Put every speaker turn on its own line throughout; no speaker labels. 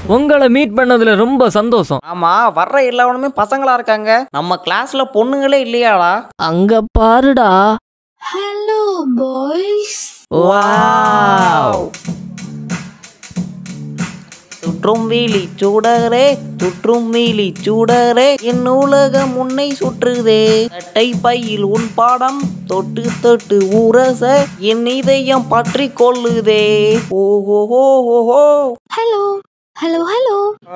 உங்களை மீட் பண்ணதுல ரொம்ப சந்தோஷம்
ஆமா வர்ற எல்லாவனுமே பசங்களா இருக்காங்க நம்ம கிளாஸ்ல பொண்ணுங்களே இல்லையாடா
அங்க பாருடா
Hello, boys.
வாவ்
சுற்றும் வீலி சூடரே சுற்றும் வீலி சூடரே என் நூலகம் உன்னை சுற்றுதே சட்டை பையில் உன் பாடம் தொட்டு தொட்டு ஊரச என் இதயம் பற்றி கொள்ளுதே ஓஹோ ஓஹோ
Hello. Hello, hello.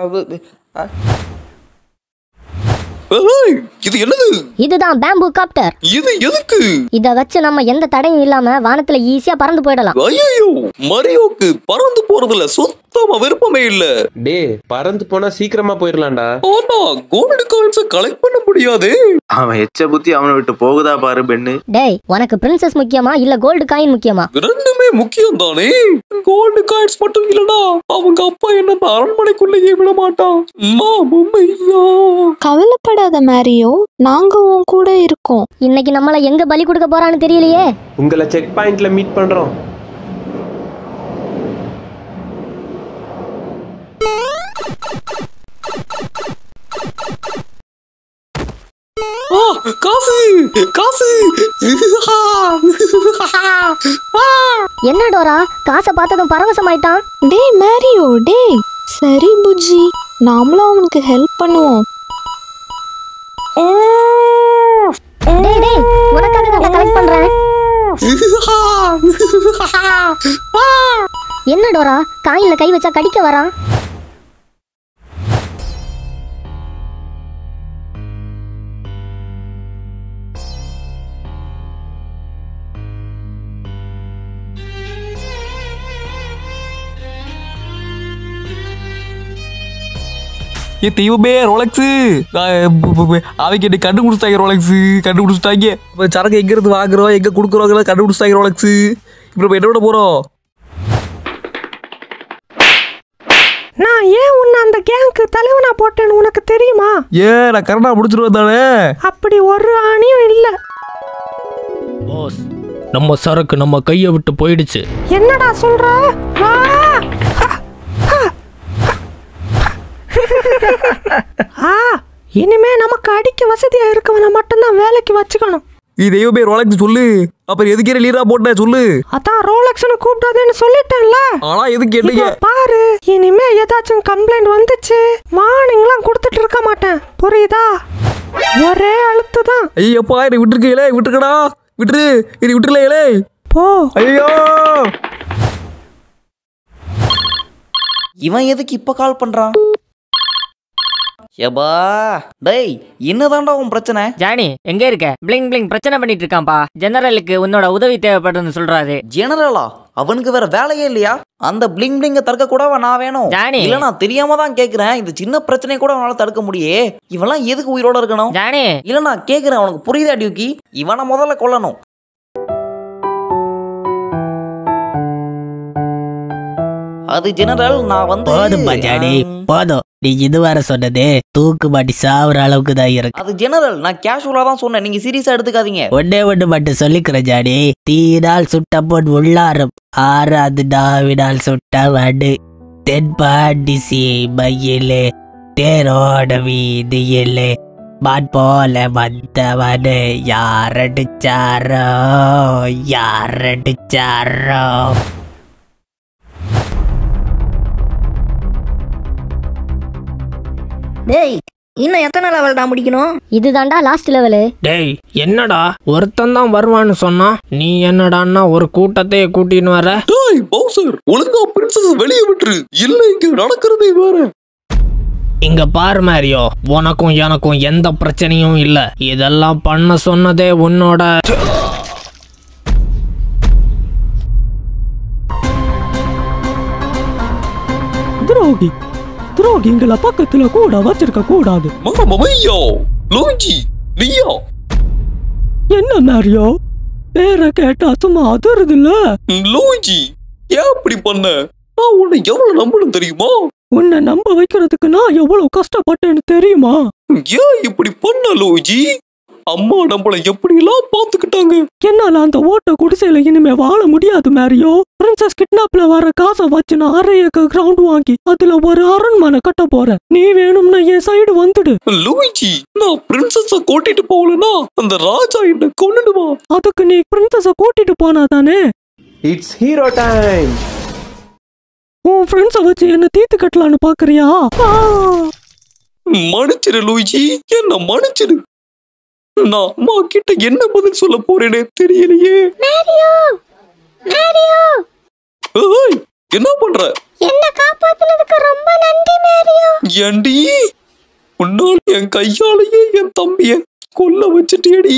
ஏய், இது என்னது
இதுதான் பேம்பு காப்டர்
இது எதுக்கு
இத வச்சு நம்ம எந்த தடையும் இல்லாம வானத்துல ஈஸியா பறந்து போயிடலாம்
ஐயோ மரியோக்கு பறந்து போறதுல சுத்தமா விருப்பமே இல்ல
டே பறந்து போனா சீக்கிரமா போயிடலாம்டா
ஆனா கோல்டு காயின்ஸ கலெக்ட் பண்ண முடியாதே
அவன் எச்ச புத்தி அவனை விட்டு போகுதா பாரு பெண்ணு
டேய் உனக்கு பிரின்சஸ் முக்கியமா இல்ல கோல்டு காயின் முக்கியமா
ரெண்டுமே முக்கியம் தானே கோல்டு காயின்ஸ் மட்டும் இல்லனா அவங்க அப்பா என்ன அந்த அரண்மனைக்குள்ளேயே விட மாட்டான் மாமையா
கவலைப்படாத மேரியோ நாங்க உன் கூட இருக்கோம்
இன்னைக்கு நம்மள எங்க பலி கொடுக்க போறான்னு தெரியலையே
உங்களை செக் பாயிண்ட்ல மீட் பண்றோம்
ஆ, காசு காசு
என்ன டோரா காசை பார்த்ததும் பரவசமாயிட்டான்
டேய் மேரியோ டேய் சரி புஜ்ஜி நாமளும் அவனுக்கு ஹெல்ப் பண்ணுவோம்
டேய் டேய் உனக்காக நான் கலெக்ட் பண்றேன் என்ன டோரா காயின்ல கை வச்சா கடிக்க வரான்
ஏ தெய்வமே ரோலக்ஸு அவங்க என்ன கண்டுபிடிச்சிட்டாங்க ரோலக்ஸு கண்டுபிடிச்சிட்டாங்க இப்போ சரக்கு எங்க இருந்து வாங்குறோம் எங்க கொடுக்குறோங்கிறத கண்டுபிடிச்சிட்டாங்க ரோலக்ஸு இப்போ நம்ம என்ன பண்ண போறோம்
நான் ஏன் உன்னை அந்த கேங்க்கு தலைவனா போட்டேன்னு உனக்கு தெரியுமா
ஏ நான் கரெக்டாக முடிச்சிட்டு வந்தானே
அப்படி ஒரு ஆணியும் இல்ல
பாஸ் நம்ம சரக்கு நம்ம கையை விட்டு போயிடுச்சு
என்னடா சொல்ற ஆ! ஆ இனிமே நமக்கு அடிக்க வசதியா இருக்கவனை மட்டும்தான் வேலைக்கு வச்சுக்கணும்
நீ தெய்வமே ரோலக்ஸ் சொல்லு அப்புறம் எதுக்கே லீடா போட்டேன் சொல்லு
அதான் ரோலக்ஸ்னு கூப்பிடாதேன்னு சொல்லிட்டேன்ல
ஆனா எதுக்கு கேட்டீங்க
இப்ப பாரு இனிமே ஏதாச்சும் கம்ப்ளைண்ட் வந்துச்சு வார்னிங்லாம் கொடுத்துட்டு இருக்க மாட்டேன் புரியுதா ஒரே அழுத்து தான்
ஐயப்பா என்னை விட்டுருக்கீங்களே விட்டுருக்கடா விட்டுரு என்னை விட்டுருலையே
போ
ஐயோ
இவன் எதுக்கு இப்ப கால் பண்றான் ஏபா டேய் என்னதான்டா உன் பிரச்சனை
ஜானி எங்க இருக்க பிளிங் பிளிங் பிரச்சனை பண்ணிட்டு இருக்கான்பா ஜெனரலுக்கு உன்னோட உதவி தேவைப்படுதுன்னு சொல்றாரு
ஜெனரலா அவனுக்கு வேற வேலையே இல்லையா அந்த பிளிங் பிளிங்க தடுக்க கூட நான் வேணும்
ஜானி.
இல்ல நான் தெரியாம தான் கேக்குறேன் இந்த சின்ன பிரச்சனை கூட அவனால தடுக்க முடியே இவன்லாம் எதுக்கு உயிரோட இருக்கணும்
ஜானி
இல்ல நான் கேக்குறேன் அவனுக்கு புரியுதா டியூக்கி இவனை முதல்ல கொல்லணும் அது ஜெனரல் நான் வந்து
போதும்பா ஜானி
ஆம்,
போதும் நீ இதுவரை சொன்னது தூக்கு மாட்டி சாவுற அளவுக்கு தான் இருக்கு
அது ஜெனரல் நான் கேஷுவலா தான் சொன்னேன் நீங்க சீரியஸா எடுத்துக்காதீங்க
ஒன்னே ஒண்ணு மட்டும் சொல்லிக்கிறேன் ஜானி தீயினால் சுட்ட பொன் உள்ளாரும் ஆறாது நாவினால் சுட்ட வடு தென்பாண்டி சீமையிலே தேரோட வீதியிலே மான் போல வந்தவனு யாரடிச்சாரோ யாரடிச்சாரோ
டேய் இன்னும் எத்தனை லெவல் தான் முடிக்கணும்
இதுதான்டா லாஸ்ட் லெவலு
டேய் என்னடா ஒருத்தன் தான் வருவான்னு சொன்னா நீ என்னடான்னா ஒரு கூட்டத்தையே கூட்டின்னு வர
டேய் பவுசர் ஒழுங்கா பிரின்சஸ் வெளியே விட்டுரு இல்ல இங்க நடக்கிறதே வேற
இங்க பாரு மேரியோ உனக்கும் எனக்கும் எந்த பிரச்சனையும் இல்ல இதெல்லாம் பண்ண சொன்னதே உன்னோட துரோகி துரோகிங்களை பக்கத்துல கூட வச்சிருக்க கூடாது
மாமையா லோஞ்சி நீயா
என்ன மேரியோ பேரை கேட்டா சும்மா அதிருது இல்ல
லோஞ்சி ஏன் அப்படி பண்ண நான் உன்னை எவ்வளவு நம்பணும் தெரியுமா
உன்னை நம்ப வைக்கிறதுக்கு நான் எவ்வளவு கஷ்டப்பட்டேன்னு தெரியுமா
ஏன் இப்படி பண்ண லோஜி அம்மா நம்மள எப்படி எல்லாம் பாத்துக்கிட்டாங்க
என்னால அந்த ஓட்ட குடிசையில இனிமே வாழ முடியாது மேரியோ பிரின்சஸ் கிட்னாப்ல வர காசை வச்சு நான் அரை ஏக்கர் கிரவுண்ட் வாங்கி அதுல ஒரு அரண்மனை கட்ட போறேன் நீ வேணும்னா என் சைடு வந்துடு
லூயிஜி நான் பிரின்சஸ கூட்டிட்டு போகலனா அந்த ராஜா என்ன கொன்னுடுவான்
அதுக்கு நீ பிரின்சஸ கூட்டிட்டு போனா தானே
இட்ஸ் ஹீரோ டைம்
உன் ஃப்ரெண்ட்ஸ வச்சு என்ன தீத்து கட்டலான்னு பாக்குறியா ஆ!
மன்னிச்சிரு லூயிஜி என்ன மன்னிச்சிரு நான் அம்மா கிட்ட என்ன பதில் சொல்ல போறேனே தெரியலையே
மேரியோ மேரியோ
ஏய், என்ன பண்ற
என்ன காப்பாத்துனதுக்கு ரொம்ப நன்றி மேரியோ
ஏண்டி உன்னால் என் கையாலேயே என் தம்பிய கொல்ல வச்சுட்டியடி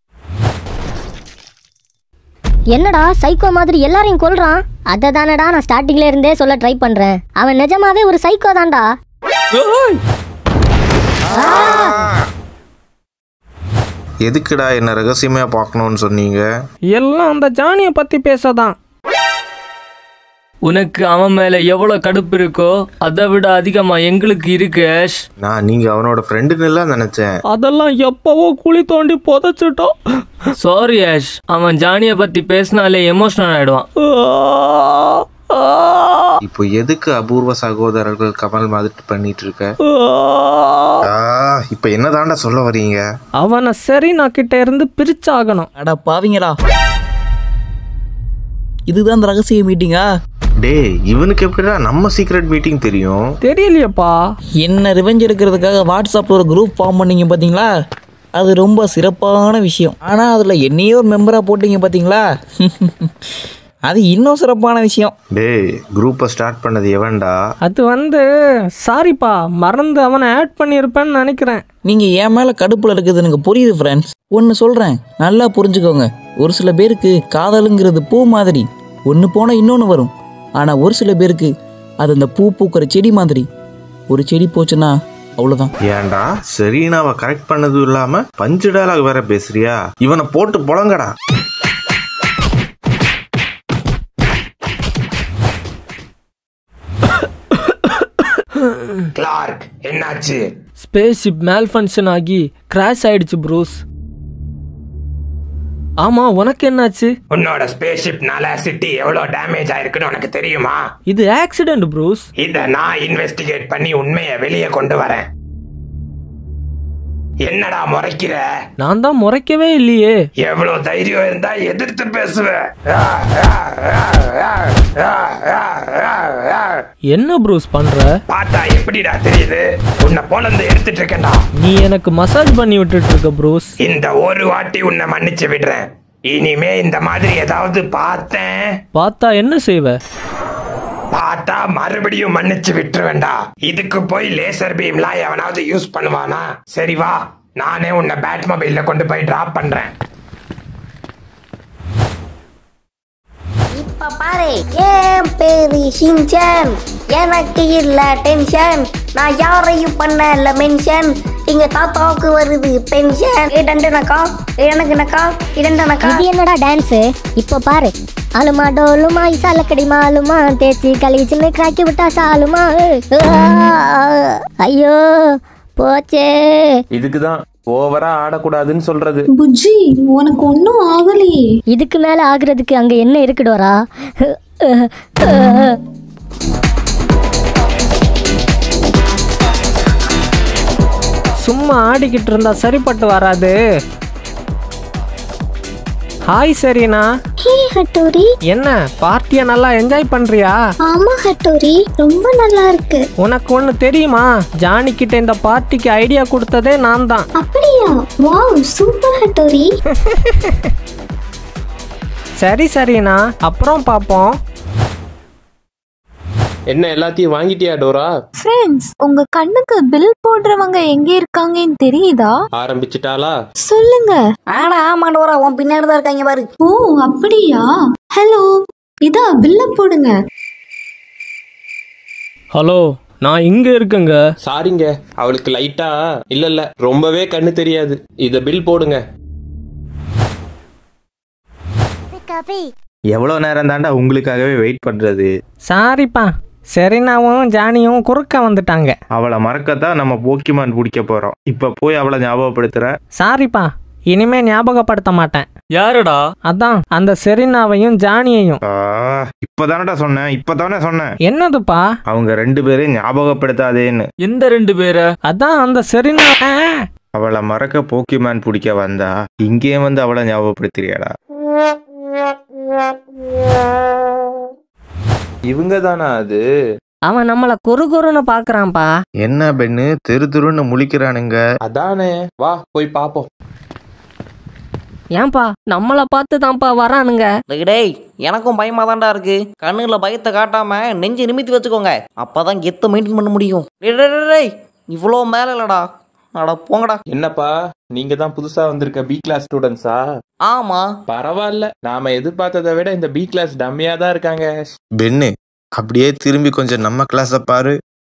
என்னடா சைக்கோ மாதிரி எல்லாரையும் கொல்றான் அதை தானடா நான் ஸ்டார்டிங்ல இருந்தே சொல்ல ட்ரை பண்றேன் அவன் நிஜமாவே ஒரு சைக்கோ தான்டா
ஏய்,
எதுக்குடா என்ன ரகசியமா பார்க்கணும்னு சொன்னீங்க
எல்லாம் அந்த ஜானிய பத்தி பேசதான்
உனக்கு அவன் மேல எவ்வளவு கடுப்பு இருக்கோ அதை விட அதிகமா எங்களுக்கு இருக்கு ஆஷ்
நான் நீங்க அவனோட ஃப்ரெண்டுன்னு எல்லாம் நினைச்சேன்
அதெல்லாம் எப்பவோ குழி தோண்டி புதைச்சிட்டோம்
சாரி ஆஷ் அவன் ஜானிய பத்தி பேசினாலே எமோஷனல் ஆயிடுவான்
இப்போ எதுக்கு அபூர்வ சகோதரர்கள் கமல் மாதிரி பண்ணிட்டு இருக்க ஆ, இப்போ என்னதாண்டா சொல்ல வரீங்க
அவனை சரி நான் கிட்ட இருந்து பிரிச்சாகணும்
அட பாவிங்களா இதுதான் அந்த ரகசிய மீட்டிங்கா
டேய் இவனுக்கு எப்படிடா நம்ம சீக்ரெட் மீட்டிங் தெரியும்
தெரியலையேப்பா
என்ன ரிவெஞ்ச் எடுக்கிறதுக்காக வாட்ஸ்அப்பில் ஒரு குரூப் ஃபார்ம் பண்ணீங்க பார்த்தீங்களா அது ரொம்ப சிறப்பான விஷயம் ஆனால் அதில் என்னையே ஒரு மெம்பராக போட்டீங்க பார்த்தீங்களா அது இன்னும் சிறப்பான விஷயம்
டேய் குரூப்பை ஸ்டார்ட் பண்ணது எவன்டா
அது வந்து சாரிப்பா மறந்து அவனை ஆட் பண்ணியிருப்பேன்னு நினைக்கிறேன்
நீங்கள் என் மேலே கடுப்பில் இருக்குது எனக்கு புரியுது ஃப்ரெண்ட்ஸ் ஒன்று சொல்கிறேன் நல்லா புரிஞ்சுக்கோங்க ஒரு சில பேருக்கு காதலுங்கிறது பூ மாதிரி ஒன்று போனால் இன்னொன்று வரும் ஆனால் ஒரு சில பேருக்கு அது அந்த பூ பூக்கிற செடி மாதிரி ஒரு செடி போச்சுன்னா அவ்வளோதான்
ஏன்டா செரீனாவை கரெக்ட் பண்ணதும் இல்லாம பஞ்சு டயலாக் வேற பேசுறியா இவனை போட்டு பொழங்கடா
கிளார்க் என்னாச்சு
ஸ்பேஸ் ஷிப் மேல் ஃபங்க்ஷன் ஆகி கிராஷ் ஆயிடுச்சு ப்ரூஸ் ஆமா உனக்கு என்னாச்சு
உன்னோட ஸ்பேஸ் ஷிப்னால சிட்டி எவ்வளவு டேமேஜ் ஆயிருக்குன்னு உனக்கு தெரியுமா
இது ஆக்சிடென்ட் ப்ரூஸ்
இத நான் இன்வெஸ்டிகேட் பண்ணி உண்மையை வெளியே கொண்டு வரேன் என்னடா முறைக்கிற
நான் தான் முறைக்கவே இல்லையே
எவ்வளவு தைரியம் இருந்தா எதிர்த்து பேசுவ
என்ன ப்ரூஸ் பண்ற
பார்த்தா எப்படிடா தெரியுது உன்னை போலந்து எடுத்துட்டு இருக்கேன்டா
நீ எனக்கு மசாஜ் பண்ணி விட்டுட்டு இருக்க ப்ரூஸ்
இந்த ஒரு வாட்டி உன்னை மன்னிச்சு விடுறேன் இனிமே இந்த மாதிரி ஏதாவது பார்த்தேன்
பார்த்தா என்ன செய்வ
பார்த்தா மறுபடியும் மன்னிச்சு விட்டுருவேண்டா இதுக்கு போய் லேசர் பீம்லாம் எவனாவது யூஸ் பண்ணுவானா சரி வா நானே உன்னை பேட் மொபைல்ல கொண்டு போய் டிராப் பண்றேன்
இப்ப பாரு ஏன் பேரு ஷின்சான் எனக்கு இல்ல டென்ஷன் நான் யாரையும் பண்ணல மென்ஷன் எங்க தாத்தாவுக்கு வருது பென்ஷன் ஏ டண்டனக்கா எனக்குனக்கா இடண்டனக்கா இது என்னடா டான்ஸ் இப்போ பாரு ஆளுமா டோலுமா இசாலக்கடி மாலுமா தேச்சி கழிச்சுன்னு கிராக்கி விட்டா சாலுமா ஐயோ போச்சே
இதுக்குதான் ஓவரா ஆடக்கூடாதுன்னு சொல்றது
புஜ்ஜி உனக்கு ஒன்றும் ஆகலையே
இதுக்கு மேல ஆகுறதுக்கு அங்க என்ன இருக்குடோரா
சும்மா ஆடிக்கிட்டு இருந்தா சரிப்பட்டு வராது ஹாய் சரினா
ஹே ஹட்டோரி
என்ன பார்ட்டியை நல்லா என்ஜாய் பண்றியா
ஆமா ஹட்டோரி ரொம்ப நல்லா இருக்கு
உனக்கு ஒன்று தெரியுமா ஜானி கிட்ட இந்த பார்ட்டிக்கு ஐடியா கொடுத்ததே நான் தான்
அப்படியா வாவ் சூப்பர் ஹட்டோரி
சரி சரிண்ணா அப்புறம் பார்ப்போம்
என்ன எல்லாத்தையும் வாங்கிட்டியா டோரா
ஃப்ரெண்ட்ஸ் உங்க கண்ணுக்கு பில் போடுறவங்க எங்க இருக்காங்கன்னு தெரியுதா
ஆரம்பிச்சிட்டாளா
சொல்லுங்க
ஆனா ஆமாண்டோரா உன் பின்னாடி தான் இருக்காங்க பாரு
ஓ அப்படியா ஹலோ இதா பில்ல போடுங்க
ஹலோ நான் இங்க இருக்கேங்க
சாரிங்க அவளுக்கு லைட்டா இல்ல இல்ல ரொம்பவே கண்ணு தெரியாது இத பில் போடுங்க
எவ்வளோ நேரம் தாண்டா உங்களுக்காகவே வெயிட் பண்றது
சாரிப்பா சரினாவும் ஜானியும் குறுக்க வந்துட்டாங்க
அவளை மறக்கத்தான் நம்ம போக்கிமான் பிடிக்க போறோம் இப்ப போய் அவளை ஞாபகப்படுத்துற
சாரிப்பா இனிமே ஞாபகப்படுத்த மாட்டேன்
யாருடா
அதான் அந்த செரினாவையும் ஜானியையும்
ஆ, இப்பதானடா சொன்னேன் இப்பதானே சொன்னேன்
என்னதுப்பா
அவங்க ரெண்டு பேரையும் ஞாபகப்படுத்தாதேன்னு
எந்த ரெண்டு பேரை
அதான் அந்த செரினா
அவளை மறக்க போக்கிமேன் பிடிக்க வந்தா இங்கே வந்து அவளை ஞாபகப்படுத்துறியாடா இவங்க தானா அது
அவன் நம்மள குறு குறுன்னு பாக்குறான்பா
என்ன பெண்ணு தெரு தெருன்னு முழிக்கிறானுங்க
அதானே வா போய் பாப்போம்
ஏன்பா நம்மள பார்த்து தான்ப்பா வரானுங்க
டேய், டேய் எனக்கும் பயமா தான்டா இருக்கு கண்ணுல பயத்தை காட்டாம நெஞ்சு நிமித்தி வச்சுக்கோங்க அப்பதான் கெத்த மெயின்டைன் பண்ண முடியும் டேய், டேய், டேய், டேய் இவ்வளோ மேல இல்லடா அட போங்கடா
என்னப்பா நீங்க தான் புதுசா வந்திருக்க பி கிளாஸ் ஸ்டூடெண்ட்ஸா
ஆமா
பரவாயில்ல நாம எதிர்பார்த்ததை விட இந்த பி கிளாஸ் டம்மியா தான் இருக்காங்க
பெண்ணு அப்படியே திரும்பி கொஞ்சம் நம்ம கிளாஸ பாரு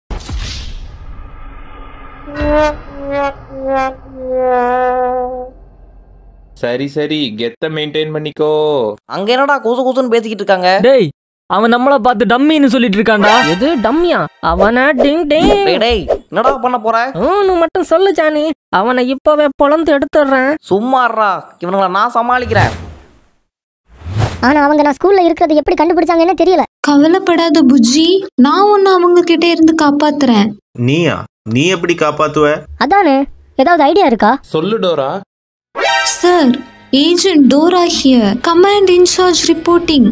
சரி சரி கெத்த மெயின்டைன் பண்ணிக்கோ
அங்க என்னடா குசு குசுன்னு பேசிக்கிட்டு இருக்காங்க
டேய் அவன் நம்மள பார்த்து டம்மின்னு சொல்லிட்டு இருக்கான்டா எது டம்மியா அவன டிங் டிங்
டேய், டேய் என்னடா பண்ண போற
ஊன்னு மட்டும் சொல்லு ஜானி அவனை இப்பவே பொழந்து எடுத்துடுறேன்
சும்மாறா இவனுங்கள நான் சமாளிக்கிறேன்
ஆனா அவங்க நான் ஸ்கூல்ல இருக்கிறது எப்படி கண்டுபிடிச்சாங்கன்னு தெரியல
கவலைப்படாத புஜ்ஜி நான் ஒன்னு அவங்க கிட்ட இருந்து காப்பாத்துறேன்
நீயா நீ எப்படி காப்பாத்துவ
அதானே ஏதாவது ஐடியா இருக்கா
சொல்லு Dora
sir agent Dora here command incharge reporting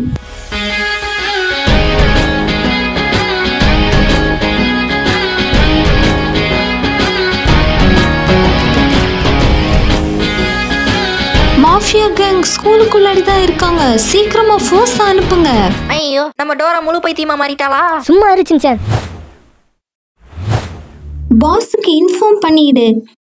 mafia gang ஸ்கூலுக்குள்ளாடி தான் இருக்காங்க சீக்கிரமா ஃபோர்ஸ் அனுப்புங்க
ஐயோ நம்ம டோரா முழு பைத்தியமா மாறிட்டாளா
சும்மா இருச்சுங்க சார்
பாஸுக்கு இன்ஃபார்ம் பண்ணிடு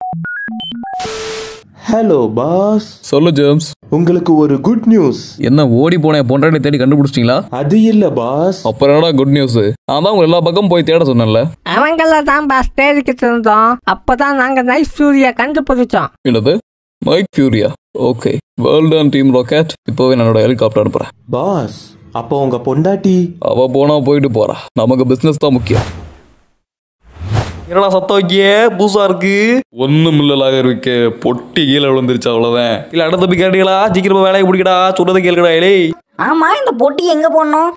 ஹலோ பாஸ்
சொல்லு ஜேம்ஸ்
உங்களுக்கு ஒரு குட் நியூஸ்
என்ன ஓடி போனேன் பொண்டாட்டி தேடி கண்டுபிடிச்சிட்டீங்களா
அது இல்ல பாஸ்
அப்புறம் என்னடா குட் நியூஸ் நான் தான் உங்க எல்லா பக்கம் போய் தேட சொன்னேன்ல
அவங்கள தான் பாஸ் தேடிக்கிட்டு இருந்தோம் அப்பதான் நாங்க நைட் சூரிய கண்டுபிடிச்சோம்
என்னது மைக் ஃபியூரியா okay world and team rocket இப்போவே என்னோட ஹெலிகாப்டர் அனுப்புறேன்
பாஸ் அப்போ உங்க பொண்டாட்டி
அவ போனா போயிட்டு போறா நமக்கு பிசினஸ் தான் முக்கியம்
என்னடா சத்தம் வைக்கிய புதுசா இருக்கு
ஒண்ணும் இல்லலாக இருக்கு பொட்டி கீழே விழுந்துருச்சு அவ்வளவுதான்
இல்ல அடுத்த தம்பி கேட்டீங்களா சீக்கிரமா வேலையை பிடிக்கடா சொல்றதை கேளுடா ஏய்
ஆமா இந்த போட்டி எங்க போடணும்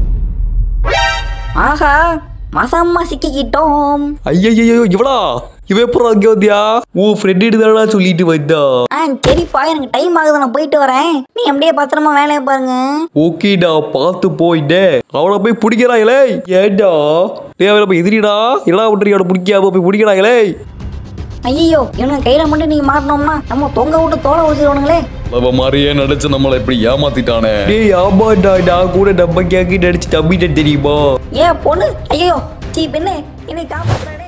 ஆஹா மசம்மா சிக்கிக்கிட்டோம்
ஐயோ இவடா இவ எப்பறம் அங்கே வந்தியா ஓ ஃப்ரெண்ட் தானடா சொல்லிட்டு வந்தா
ஆ சரிப்பா எனக்கு டைம் ஆகுது நான் போயிட்டு வரேன் நீ அப்படியே பத்திரமா வேலையை பாருங்க
ஓகேடா பார்த்து போயிட்டே அவனை போய் பிடிக்கிறாங்களே ஏண்டா டேய் அவனை போய் எதிரிடா என்னடா விட்டுறீ அவனை பிடிக்காம போய் பிடிக்கிறாங்களே
ஐயோ இவனுங்க கையில மட்டும் நீங்க மாட்டினோம்னா நம்ம தொங்க விட்டு தோலை வச்சுருவானுங்களே
அவ மாதிரியே நடிச்சு நம்மளை இப்படி ஏமாத்திட்டானே
டேய் ஆமாடா நான் கூட நம்ம கேக்கு நடிச்சு தம்பிட்ட தெரியுமா
ஏன் பொண்ணு ஐயோ சீ பெண்ணு என்னை காப்பாத்துறாடே